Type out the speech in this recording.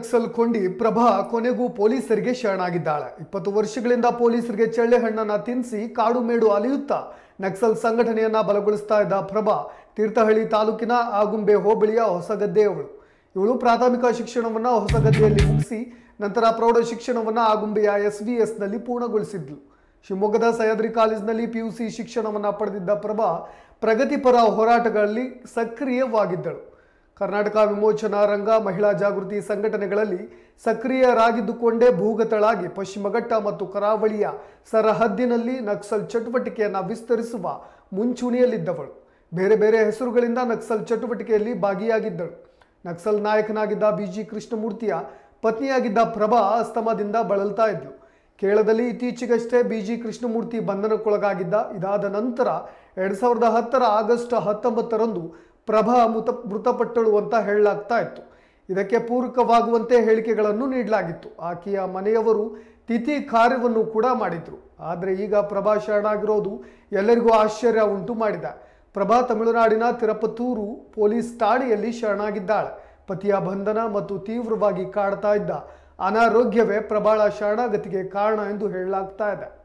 ನಕ್ಸಲ್ ಕೊಂಡಿ ಪ್ರಭಾ ಕೊನೆಗೂ ಪೊಲೀಸರಿಗೆ ಶರಣಾಗಿದ್ದಾಳೆ ಇಪ್ಪತ್ತು ವರ್ಷಗಳಿಂದ ಪೊಲೀಸರಿಗೆ ಚಳ್ಳೆ ಹಣ್ಣನ್ನ ತಿನ್ನಿಸಿ ಕಾಡು ಮೇಡು ಅಲಿಯುತ್ತಾ ನಕ್ಸಲ್ ಸಂಘಟನೆಯನ್ನ ಬಲಗೊಳಿಸ್ತಾ ಇದ್ದ ಪ್ರಭಾ ತೀರ್ಥಹಳ್ಳಿ ತಾಲೂಕಿನ ಆಗುಂಬೆ ಹೋಬಳಿಯ ಹೊಸಗದ್ದೆಯವಳು ಇವಳು ಪ್ರಾಥಮಿಕ ಶಿಕ್ಷಣವನ್ನ ಹೊಸಗದ್ದೆಯಲ್ಲಿ ಮುಗಿಸಿ ನಂತರ ಪ್ರೌಢ ಶಿಕ್ಷಣವನ್ನ ಆಗುಂಬೆಯ ಎಸ್ ವಿ ಎಸ್ನಲ್ಲಿ ಪೂರ್ಣಗೊಳಿಸಿದ್ಲು ಶಿವಮೊಗ್ಗದ ಸಹ್ಯಾದ್ರಿ ಕಾಲೇಜಿನಲ್ಲಿ ಪಿಯುಸಿ ಶಿಕ್ಷಣವನ್ನ ಪಡೆದಿದ್ದ ಪ್ರಭಾ ಪ್ರಗತಿಪರ ಹೋರಾಟಗಳಲ್ಲಿ ಸಕ್ರಿಯವಾಗಿದ್ದಳು ಕರ್ನಾಟಕ ವಿಮೋಚನಾ ರಂಗ ಮಹಿಳಾ ಜಾಗೃತಿ ಸಂಘಟನೆಗಳಲ್ಲಿ ಸಕ್ರಿಯರಾಗಿದ್ದುಕೊಂಡೇ ಭೂಗತಳಾಗಿ ಪಶ್ಚಿಮಘಟ್ಟ ಮತ್ತು ಕರಾವಳಿಯ ಸರಹದ್ದಿನಲ್ಲಿ ನಕ್ಸಲ್ ಚಟುವಟಿಕೆಯನ್ನು ವಿಸ್ತರಿಸುವ ಮುಂಚೂಣಿಯಲ್ಲಿದ್ದವಳು ಬೇರೆ ಬೇರೆ ಹೆಸರುಗಳಿಂದ ನಕ್ಸಲ್ ಚಟುವಟಿಕೆಯಲ್ಲಿ ಭಾಗಿಯಾಗಿದ್ದಳು ನಕ್ಸಲ್ ನಾಯಕನಾಗಿದ್ದ ಬಿಜಿ ಕೃಷ್ಣಮೂರ್ತಿಯ ಪತ್ನಿಯಾಗಿದ್ದ ಪ್ರಭಾ ಅಸ್ತಮದಿಂದ ಬಳಲ್ತಾ ಇದ್ಲು ಕೇರಳದಲ್ಲಿ ಇತ್ತೀಚೆಗಷ್ಟೇ ಬಿಜಿ ಕೃಷ್ಣಮೂರ್ತಿ ಬಂಧನಕ್ಕೊಳಗಾಗಿದ್ದ ಇದಾದ ನಂತರ ಎರಡ್ ಸಾವಿರದ ಹತ್ತರ ಆಗಸ್ಟ್ ಹತ್ತೊಂಬತ್ತರಂದು ಪ್ರಭಾ ಮೃತ ಮೃತಪಟ್ಟಳು ಅಂತ ಹೇಳಲಾಗ್ತಾ ಇತ್ತು ಇದಕ್ಕೆ ಪೂರಕವಾಗುವಂತೆ ಹೇಳಿಕೆಗಳನ್ನು ನೀಡಲಾಗಿತ್ತು ಆಕೆಯ ಮನೆಯವರು ತಿಥಿ ಕಾರ್ಯವನ್ನು ಕೂಡ ಮಾಡಿದ್ರು ಆದರೆ ಈಗ ಪ್ರಭಾ ಶರಣಾಗಿರೋದು ಎಲ್ಲರಿಗೂ ಆಶ್ಚರ್ಯ ಉಂಟು ಮಾಡಿದೆ ಪ್ರಭಾ ತಮಿಳುನಾಡಿನ ತಿರುಪತ್ತೂರು ಪೊಲೀಸ್ ಠಾಣೆಯಲ್ಲಿ ಶರಣಾಗಿದ್ದಾಳೆ ಪತಿಯ ಬಂಧನ ಮತ್ತು ತೀವ್ರವಾಗಿ ಕಾಡ್ತಾ ಇದ್ದ ಅನಾರೋಗ್ಯವೇ ಪ್ರಬಾಳ ಶರಣಾಗತಿಗೆ ಕಾರಣ ಎಂದು ಹೇಳಲಾಗ್ತಾ ಇದೆ